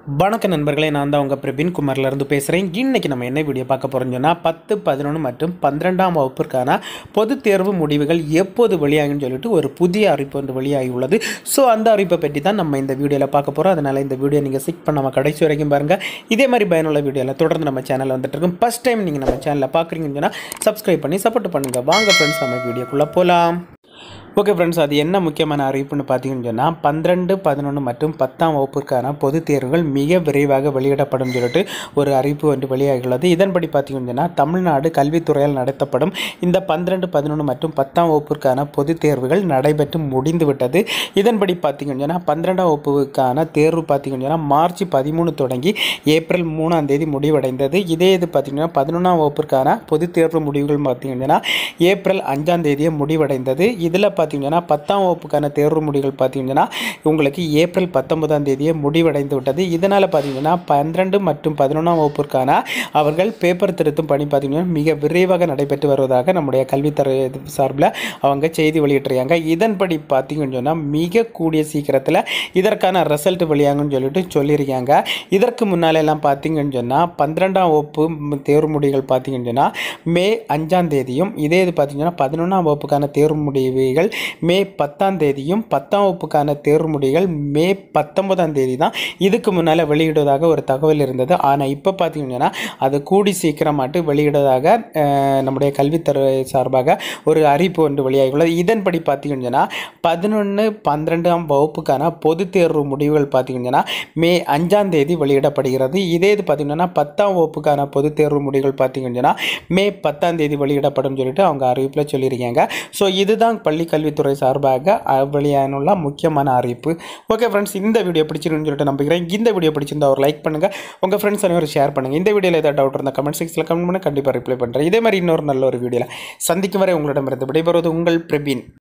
வணக்க நண்பர்களே நான் தான் உங்கள் பிரபின் குமார்லேருந்து பேசுகிறேன் இன்றைக்கி நம்ம என்ன வீடியோ பார்க்க போகிறோம்னு சொன்னால் பத்து பதினொன்று மற்றும் பன்னிரெண்டாம் வகுப்பிற்கான பொதுத் தேர்வு முடிவுகள் எப்போது வெளியாகும்னு சொல்லிட்டு ஒரு புதிய அறிவிப்பு வந்து வெளியாகி உள்ளது ஸோ அந்த அறிவிப்பை பற்றி தான் நம்ம இந்த வீடியோவில் பார்க்க போகிறோம் அதனால் இந்த வீடியோ நீங்கள் சிக் பண்ணாமல் கடைசி வரைக்கும் பாருங்கள் இதே மாதிரி பயனுள்ள வீடியோவில் தொடர்ந்து நம்ம சேனலில் வந்துட்டு இருக்கும் ஃபஸ்ட் டைம் நீங்கள் நம்ம சேனலில் பார்க்குறீங்கன்னு சொன்னால் சப்ஸ்கிரைப் பண்ணி சப்போர்ட் பண்ணுங்கள் வாங்க ஃப்ரெண்ட்ஸ் நம்ம வீடியோக்குள்ளே போகலாம் ஓகே ஃப்ரெண்ட்ஸ் அது என்ன முக்கியமான அறிவிப்புன்னு பார்த்தீங்கன்னு சொன்னால் பன்னிரெண்டு பதினொன்று மற்றும் பத்தாம் வகுப்பிற்கான பொதுத் தேர்வுகள் மிக விரைவாக வெளியிடப்படும் சொல்லிட்டு ஒரு அறிவிப்பு வந்து வெளியாகியுள்ளது இதன்படி பார்த்தீங்கன்னு சொன்னால் தமிழ்நாடு கல்வித்துறையால் நடத்தப்படும் இந்த பன்னிரெண்டு பதினொன்று மற்றும் பத்தாம் வகுப்பிற்கான பொதுத் தேர்வுகள் நடைபெற்று முடிந்துவிட்டது இதன்படி பார்த்தீங்கன்னு சொன்னால் பன்னிரெண்டாம் வகுப்புக்கான தேர்வு பார்த்தீங்கன்னு சொன்னால் மார்ச் பதிமூணு தொடங்கி ஏப்ரல் மூணாம் தேதி முடிவடைந்தது இதே இது பார்த்தீங்கன்னா பதினொன்றாம் வகுப்பிற்கான பொதுத் தேர்வு முடிவுகள் பார்த்தீங்கன்னா ஏப்ரல் அஞ்சாம் தேதியே முடிவடைந்தது இதில் பார்த்தீங்கன்னா பத்தாம் வகுப்புக்கான தேர்வு முடிவுகள் பார்த்தீங்கன்னா உங்களுக்கு ஏப்ரல் பத்தொன்பதாம் தேதியே முடிவடைந்து விட்டது இதனால் பார்த்தீங்கன்னா பன்னிரெண்டு மற்றும் பதினொன்றாம் வகுப்பிற்கான அவர்கள் பேப்பர் திருத்தும் பணி பார்த்தீங்கன்னா மிக விரைவாக நடைபெற்று வருவதாக நம்முடைய கல்வித்துறை சார்பில் அவங்க செய்தி வெளியிட்டிருக்காங்க இதன்படி பார்த்தீங்கன்னு சொன்னால் மிக கூடிய சீக்கிரத்தில் இதற்கான ரிசல்ட் வெளியாகும்னு சொல்லிட்டு சொல்லியிருக்காங்க இதற்கு முன்னால எல்லாம் பார்த்தீங்கன்னு சொன்னால் பன்னிரெண்டாம் வகுப்பு ம், தேர்வு முடிவுகள் பார்த்தீங்கன்னு சொன்னால் மே அஞ்சாம் தேதியும் இதே இது பார்த்தீங்கன்னா பதினொன்றாம் வகுப்புக்கான தேர்வு முடிவுகள் மே பத்தாம் தேதியும் பத்தாம் வகுப்புக்கான தேர்வு முடிவுகள் மே பத்தொன்பதாம் தேதி தான் இதுக்கு முன்னால் வெளியிடுவதாக ஒரு தகவல் இருந்தது ஆனால் இப்போ பார்த்தீங்கன்னா அது கூடி சீக்கிரமாட்டு வெளியிடுவதாக அஹ், நம்முடைய கல்வித்துறை சார்பாக ஒரு அறிவிப்பு ஒன்று வெளியாகியுள்ளது இதன்படி பார்த்தீங்கன்னா பதினொன்று பன்னிரெண்டாம் வகுப்புக்கான பொதுத் தேர்வு முடிவுகள் பார்த்தீங்கன்னா மே அஞ்சாம் தேதி வெளியிடப்படுகிறது இதே இது பார்த்தீங்கன்னா பத்தாம் வகுப்புக்கான பொதுத் தேர்வு முடிவுகள் பார்த்தீங்கன்னா மே பத்தாம் தேதி வெளியிடப்படும் சொல்லிட்டு அவங்க அறிவிப்பில் சொல்லியிருக்காங்க ஸோ இதுதான் பள்ளி கல்வித்துறை சார்பாக அஹ், வெளியானுள்ள முக்கியமான அறிவிப்பு ஓகே ஃப்ரெண்ட்ஸ் இந்த வீடியோ பிடிச்சிருக்குன்னு சொல்லிட்டு நம்புகிறேன் இந்த வீடியோ பிடிச்சிருந்தா ஒரு லைக் பண்ணுங்கள் உங்கள் ஃப்ரெண்ட்ஸ் அனைவரும் ஷேர் பண்ணுங்கள் இந்த வீடியோவில் ஏதாவது டவுட் இருந்தால் கமெண்ட் செக்ஷனில் கமெண்ட் பண்ண கண்டிப்பாக ரிப்ளை பண்ணுறேன் இதே மாதிரி இன்னொரு நல்ல ஒரு வீடியோவில் சந்திக்கும் வரை உங்களிடமிருந்து விடைபெறுவது உங்கள் பிரபீன்